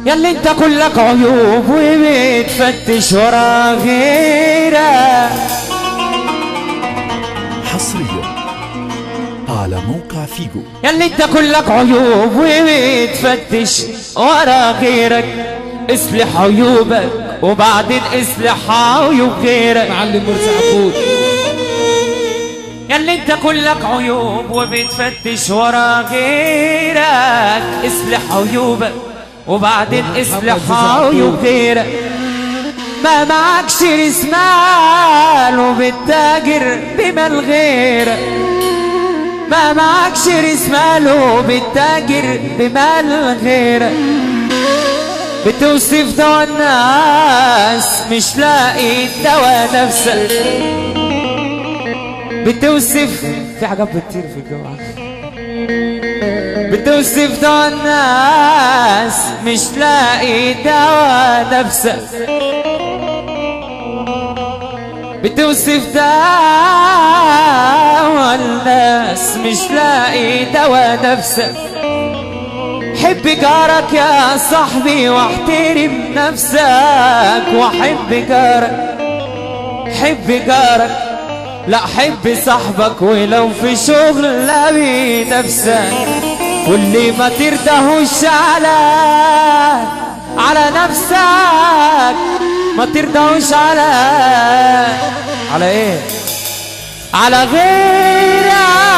ياللي انت كلك عيوب وبتفتش ورا غيرك حصريا على موقع فيجو ياللي انت كلك عيوب وبتفتش ورا غيرك اصلح عيوبك وبعدين اصلح عيوب غيرك معلم مرسي عبود ياللي انت كلك عيوب وبتفتش ورا غيرك اصلح عيوبك وبعدين اصلح عيوب غيرك ما معكش راس مال وبتتاجر بمال غيرك ما معكش راس مال وبتتاجر بمال غيرك بتوصف دوا الناس مش لاقي دوا نفسك بتوصف في حاجات بتطير في الجو بتوصف دوا الناس مش لاقي دوا نفسك بتوصف دوا الناس مش لاقي دوا نفسك حب جارك يا صاحبي واحترم نفسك وحب جارك حب جارك لا حب صاحبك ولو في شغل لا بنفسك واللي ما ترضاهوش على على نفسك ما ترضاهوش على على ايه على غيرك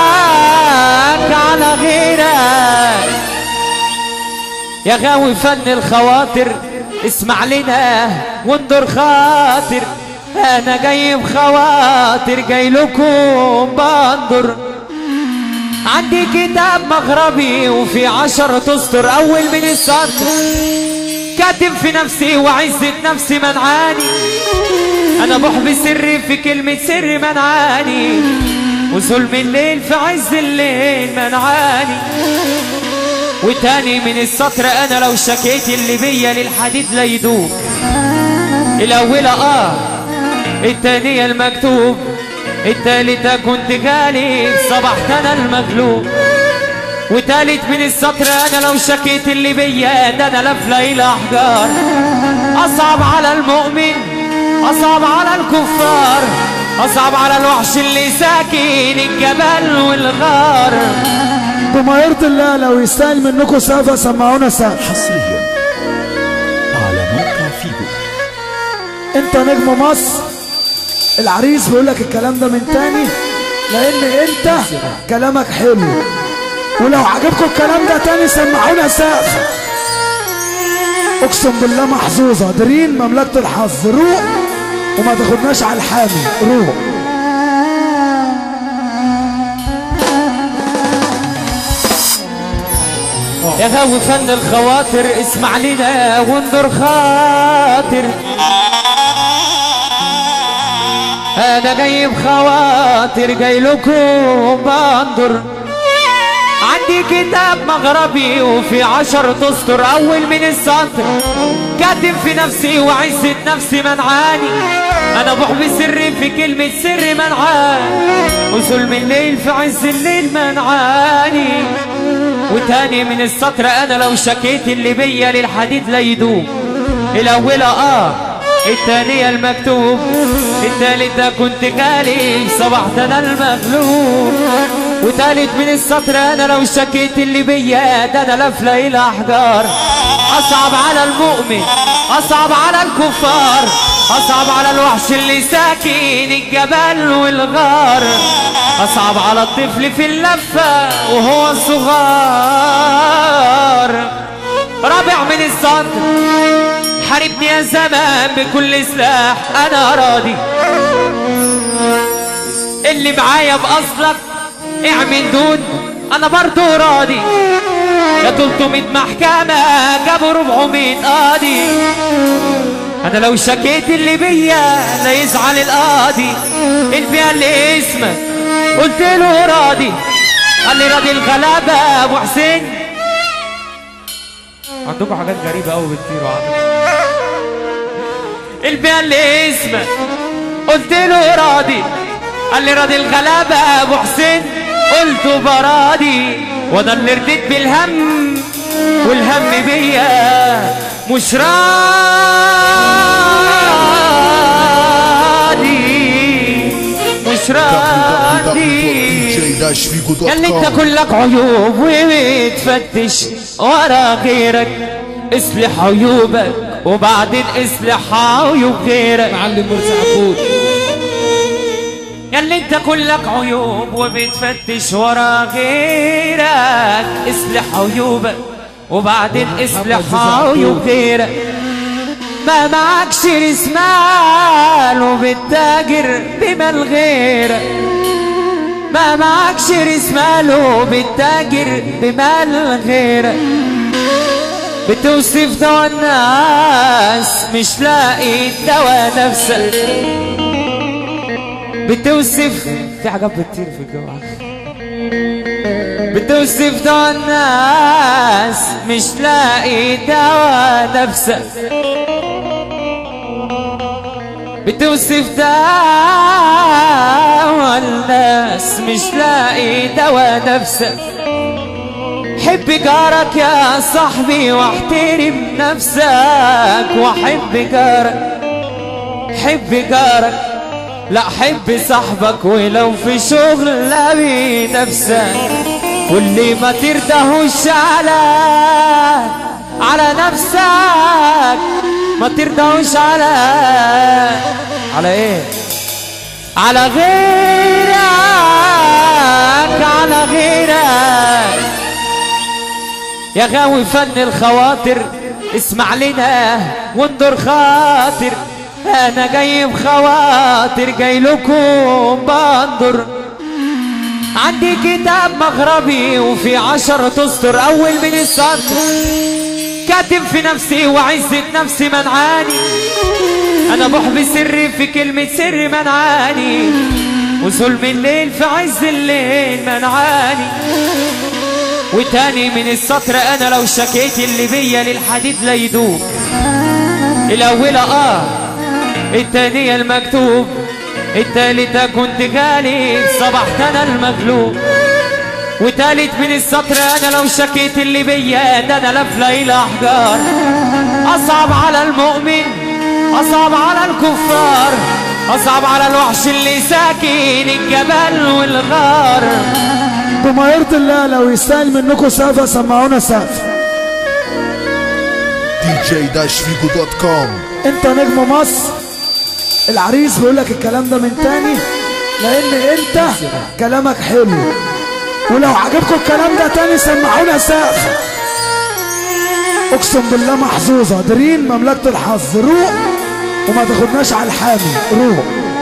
على غيرك يا غاوي فن الخواطر اسمع لنا وانظر خاطر انا جاي بخواطر جاي لكم بنظر عندي كتاب مغربي وفي عشر تسطر اول من السطر كاتب في نفسي وعزة نفسي منعاني انا بحب سري في كلمة سر منعاني وظلم الليل في عز الليل منعاني وتاني من السطر انا لو شكيت اللي بيا للحديد لا يدوب الاولى اه التانية المكتوب التالتة كنت غالب صبحت انا المغلوب وتالت من السطر انا لو شكيت اللي بيا ده انا لفلة الى احجار اصعب على المؤمن اصعب على الكفار اصعب على الوحش اللي ساكن الجبل والغار بما يرضي الله لو يستاهل منكم سقفه سمعونا سقف حصريا على موقع فيجو انت نجم مصر العريس بيقول لك الكلام ده من تاني لان انت كلامك حلو ولو عجبكم الكلام ده تاني سمعونا سقف اقسم بالله محظوظه درين مملكه الحظ روق وما تاخدناش على الحامي روق يا غاوي فن الخواطر اسمع لنا وانظر خاطر انا جاي بخواطر جاي لكم بنظر عندي كتاب مغربي وفي عشر تسطر اول من السطر كاتب في نفسي وعزة نفسي منعاني انا بحب سري في كلمة سر منعاني وظلم الليل في عز الليل منعاني وتاني من السطر انا لو شكيت اللي بيا للحديد لا يدوب الاولى اه التانية المكتوب التالتة كنت غالب صبحت انا المغلوب وتالت من السطر انا لو شكيت اللي بيا ده انا لفلة الى احجار اصعب على المؤمن اصعب على الكفار اصعب على الوحش اللي ساكن الجبل والغار اصعب على الطفل في اللفة وهو صغار رابع من السطر حاربني يا زمان بكل سلاح انا راضي اللي معايا باصلك اعمل دون انا برضو راضي يا 300 محكمة جابوا 400 قاضي انا لو شكيت اللي بيا لا يزعل القاضي الفئة اللي اسمك قلت له راضي قال لي راضي الغلابة ابو حسين عندكم حاجات غريبة قوي بتطيروا عندكم الفئة اللي اسمك قلت له راضي قال لي راضي الغلابة ابو حسين قلت براضي وانا اللي رديت بالهم والهم بيا مش راضي مش راضي ياللي انت كلك عيوب وبتفتش ورا غيرك اصلح عيوبك وبعدين اصلح عيوب غيرك معلم مرسي عبود ياللي انت كلك عيوب وبتفتش ورا غيرك اصلح عيوبك وبعدين اصلح عيوب غيرك ما معكش راس مال وبتتاجر بمال غيرك ما معكش راس مال وبتتاجر بمال غيرك بتوصف دوا الناس مش لاقي دوا نفسك بتوصف في حاجات بتطير في الجو بتوصف دوا الناس مش لاقي دوا نفسك بتوصف دوا الناس مش لاقي دوا نفسك حب جارك يا صاحبي واحترم نفسك وحب جارك حب جارك لا حب صاحبك ولو في شغل لبي نفسك واللي ما ترضاهوش على على نفسك ما ترضاهوش على على ايه على غيرك على غيرك يا غاوي فن الخواطر اسمع لنا وانظر خاطر انا جاي بخواطر جاي لكم بنظر عندي كتاب مغربي وفي عشر تسطر اول من السطر كاتب في نفسي وعزة نفسي منعاني انا بحب سري في كلمة سر منعاني وظلم الليل في عز الليل منعاني وتاني من السطر انا لو شكيت اللي بيا للحديد لا يدوب الاولى اه التانية المكتوب التالتة كنت غالب صبحت انا المغلوب وتالت من السطر انا لو شكيت اللي بيا ده انا لفلة الى احجار اصعب على المؤمن اصعب على الكفار اصعب على الوحش اللي ساكن الجبل والغار بما يرضي الله لو يستاهل منكم سقفه سمعونا سقف dj-figo.com انت نجم مصر العريس بيقول لك الكلام ده من تاني لان انت كلامك حلو ولو عجبكم الكلام ده تاني سمعونا سقف اقسم بالله محظوظه درين مملكه الحظ روق وما تاخدناش على الحامي روق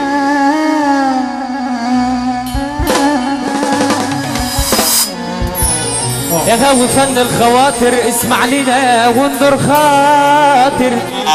يا غاوي فن الخواطر اسمع لنا وانظر خاطر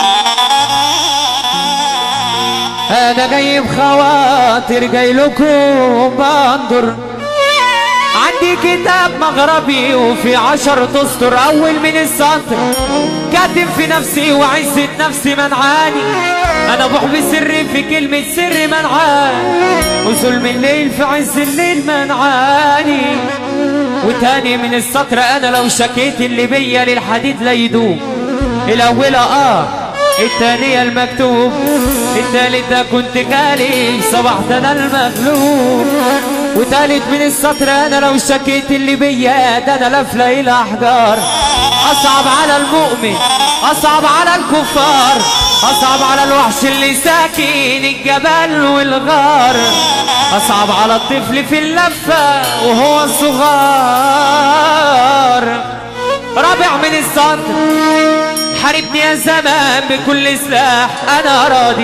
انا جاي بخواطر جاي لكم بنظر عندي كتاب مغربي وفي عشر تسطر اول من السطر كاتب في نفسي وعزة نفسي منعاني انا بحب سري في كلمة سر منعاني وظلم الليل في عز الليل منعاني وتاني من السطر انا لو شكيت اللي بيا للحديد لا يدوب الاولى اه التانية المكتوب التالتة كنت غالب صبحت انا المغلوب وتالت من السطر انا لو شكيت اللي بيا ده انا لفلة الى احجار اصعب على المؤمن اصعب على الكفار اصعب على الوحش اللي ساكن الجبل والغار اصعب على الطفل في اللفة وهو الصغار رابع من السطر حاربني يا زمان بكل سلاح انا راضي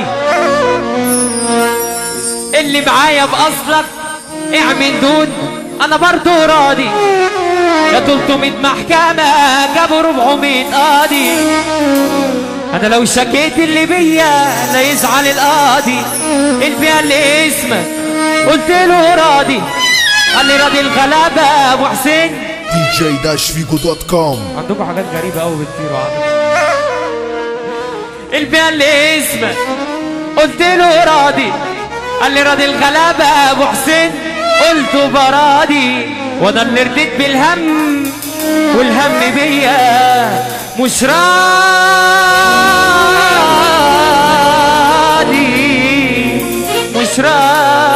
اللي معايا باصلك اعمل دون انا برضو راضي يا 300 محكمة جابوا 400 قاضي انا لو شكيت اللي بيا لا يزعل القاضي الفئة اللي اسمك قلت له راضي قال لي راضي الغلابة ابو حسين dj-figo.com عندكم حاجات غريبة قوي بتطير وعندكم الفئة اللي اسمك قلت له راضي قال لي راضي الغلابة ابو حسين قلت براضي وانا اللي رديت بالهم والهم بيا مش راضي مش راضي